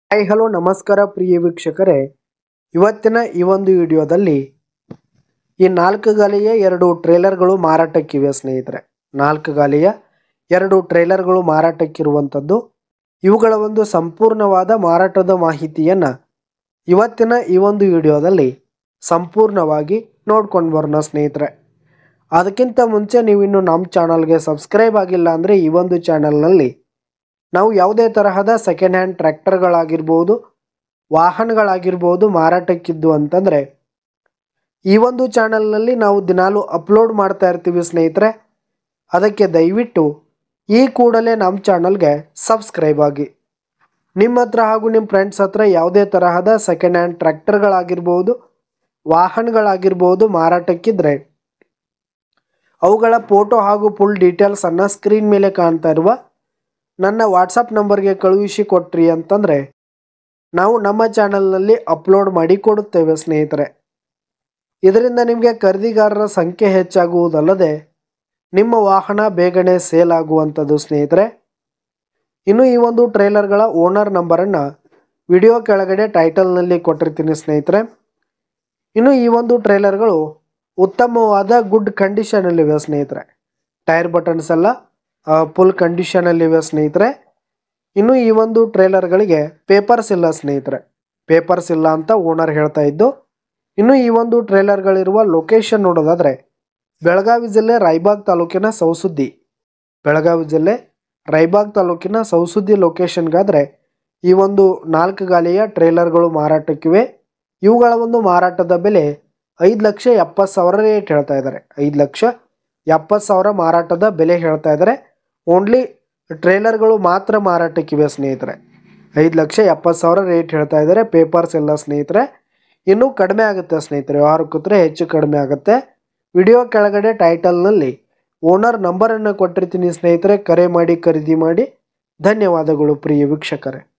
hi hello ನಮಸ್ಕಾರ ಪ್ರಿಯ ವೀಕ್ಷಕರೇ ಇವತ್ತಿನ ಈ ಒಂದು ವಿಡಿಯೋದಲ್ಲಿ ಈ ನಾಲ್ಕು ಗಾಲಿಯ ಎರಡು ಟ್ರೇಲರ್ಗಳು ಮಾರಾಟಕ್ಕಿವೆ ಸ್ನೇಹಿತರೆ ನಾಲ್ಕು ಗಾಲಿಯ ಎರಡು ಟ್ರೇಲರ್ಗಳು ಮಾರಾಟಕ್ಕಿರುವಂಥದ್ದು ಇವುಗಳ ಒಂದು ಸಂಪೂರ್ಣವಾದ ಮಾರಾಟದ ಮಾಹಿತಿಯನ್ನು ಇವತ್ತಿನ ಈ ಒಂದು ವಿಡಿಯೋದಲ್ಲಿ ಸಂಪೂರ್ಣವಾಗಿ ನೋಡ್ಕೊಂಡು ಬರೋಣ ಸ್ನೇಹಿತರೆ ಅದಕ್ಕಿಂತ ಮುಂಚೆ ನೀವಿನ್ನು ನಮ್ಮ ಚಾನಲ್ಗೆ ಸಬ್ಸ್ಕ್ರೈಬ್ ಆಗಿಲ್ಲ ಅಂದರೆ ಈ ಒಂದು ಚಾನಲ್ನಲ್ಲಿ ನಾವು ಯಾವುದೇ ತರಹದ ಸೆಕೆಂಡ್ ಹ್ಯಾಂಡ್ ಟ್ರ್ಯಾಕ್ಟರ್ಗಳಾಗಿರ್ಬೋದು ವಾಹನಗಳಾಗಿರ್ಬೋದು ಮಾರಾಟಕ್ಕಿದ್ದು ಅಂತಂದರೆ ಈ ಒಂದು ಚಾನಲ್ನಲ್ಲಿ ನಾವು ದಿನಾಲು ಅಪ್ಲೋಡ್ ಮಾಡ್ತಾ ಇರ್ತೀವಿ ಸ್ನೇಹಿತರೆ ಅದಕ್ಕೆ ದಯವಿಟ್ಟು ಈ ಕೂಡಲೇ ನಮ್ಮ ಚಾನಲ್ಗೆ ಸಬ್ಸ್ಕ್ರೈಬ್ ಆಗಿ ನಿಮ್ಮ ಹತ್ರ ಹಾಗೂ ನಿಮ್ಮ ಫ್ರೆಂಡ್ಸ್ ಹತ್ರ ಯಾವುದೇ ತರಹದ ಸೆಕೆಂಡ್ ಹ್ಯಾಂಡ್ ಟ್ರ್ಯಾಕ್ಟರ್ಗಳಾಗಿರ್ಬೋದು ವಾಹನಗಳಾಗಿರ್ಬೋದು ಮಾರಾಟಕ್ಕಿದ್ರೆ ಅವುಗಳ ಫೋಟೋ ಹಾಗೂ ಫುಲ್ ಡೀಟೇಲ್ಸನ್ನು ಸ್ಕ್ರೀನ್ ಮೇಲೆ ಕಾಣ್ತಾ ಇರುವ ನನ್ನ ವಾಟ್ಸಪ್ ನಂಬರ್ಗೆ ಕಳುಹಿಸಿ ಕೊಟ್ರಿ ಅಂತಂದರೆ ನಾವು ನಮ್ಮ ಚಾನಲ್ನಲ್ಲಿ ಅಪ್ಲೋಡ್ ಮಾಡಿ ಕೊಡುತ್ತೇವೆ ಸ್ನೇಹಿತರೆ ಇದರಿಂದ ನಿಮಗೆ ಖರೀದಿಗಾರರ ಸಂಖ್ಯೆ ಹೆಚ್ಚಾಗುವುದಲ್ಲದೆ ನಿಮ್ಮ ವಾಹನ ಬೇಗನೆ ಸೇಲ್ ಆಗುವಂಥದ್ದು ಸ್ನೇಹಿತರೆ ಇನ್ನು ಈ ಒಂದು ಟ್ರೇಲರ್ಗಳ ಓನರ್ ನಂಬರನ್ನು ವಿಡಿಯೋ ಕೆಳಗಡೆ ಟೈಟಲ್ನಲ್ಲಿ ಕೊಟ್ಟಿರ್ತೀನಿ ಸ್ನೇಹಿತರೆ ಇನ್ನು ಈ ಒಂದು ಟ್ರೇಲರ್ಗಳು ಉತ್ತಮವಾದ ಗುಡ್ ಕಂಡೀಷನಲ್ಲಿವೆ ಸ್ನೇಹಿತರೆ ಟೈರ್ ಬಟನ್ಸ್ ಎಲ್ಲ ಫುಲ್ ಕಂಡೀಷನಲ್ಲಿವೆ ಸ್ನೇಹಿತರೆ ಇನ್ನು ಈ ಒಂದು ಟ್ರೇಲರ್ಗಳಿಗೆ ಪೇಪರ್ಸ್ ಇಲ್ಲ ಸ್ನೇಹಿತರೆ ಪೇಪರ್ಸ್ ಇಲ್ಲ ಅಂತ ಓನರ್ ಹೇಳ್ತಾ ಇದ್ದು ಇನ್ನು ಈ ಒಂದು ಟ್ರೇಲರ್ಗಳಿರುವ ಲೊಕೇಶನ್ ನೋಡೋದಾದರೆ ಬೆಳಗಾವಿ ಜಿಲ್ಲೆ ರಾಯಬಾಗ್ ತಾಲೂಕಿನ ಸೌಸುದ್ದಿ ಬೆಳಗಾವಿ ಜಿಲ್ಲೆ ರಾಯಬಾಗ್ ತಾಲೂಕಿನ ಸೌಸುದ್ದಿ ಲೊಕೇಶನ್ಗಾದರೆ ಈ ಒಂದು ನಾಲ್ಕು ಗಾಲಿಯ ಟ್ರೇಲರ್ಗಳು ಮಾರಾಟಕ್ಕಿವೆ ಇವುಗಳ ಒಂದು ಮಾರಾಟದ ಬೆಲೆ ಐದು ಲಕ್ಷ ಎಪ್ಪತ್ತು ಸಾವಿರ ರೇಟ್ ಹೇಳ್ತಾ ಇದ್ದಾರೆ ಐದು ಲಕ್ಷ ಎಪ್ಪತ್ತು ಸಾವಿರ ಮಾರಾಟದ ಬೆಲೆ ಹೇಳ್ತಾ ಇದ್ದಾರೆ ಓನ್ಲಿ ಟ್ರೇಲರ್ಗಳು ಮಾತ್ರ ಮಾರಾಟಕ್ಕಿವೆ ಸ್ನೇಹಿತರೆ ಐದು ಲಕ್ಷ ಎಪ್ಪತ್ತು ಸಾವಿರ ರೇಟ್ ಹೇಳ್ತಾ ಇದ್ದಾರೆ ಪೇಪರ್ಸ್ ಎಲ್ಲ ಸ್ನೇಹಿತರೆ ಇನ್ನೂ ಕಡಿಮೆ ಆಗುತ್ತೆ ಸ್ನೇಹಿತರೆ ವ್ಯವಹಾರ ಕೂತ್ರೆ ಹೆಚ್ಚು ಕಡಿಮೆ ಆಗುತ್ತೆ ವಿಡಿಯೋ ಕೆಳಗಡೆ ಟೈಟಲ್ನಲ್ಲಿ ಓನರ್ ನಂಬರನ್ನು ಕೊಟ್ಟಿರ್ತೀನಿ ಸ್ನೇಹಿತರೆ ಕರೆ ಮಾಡಿ ಖರೀದಿ ಮಾಡಿ ಧನ್ಯವಾದಗಳು ಪ್ರಿಯ ವೀಕ್ಷಕರೇ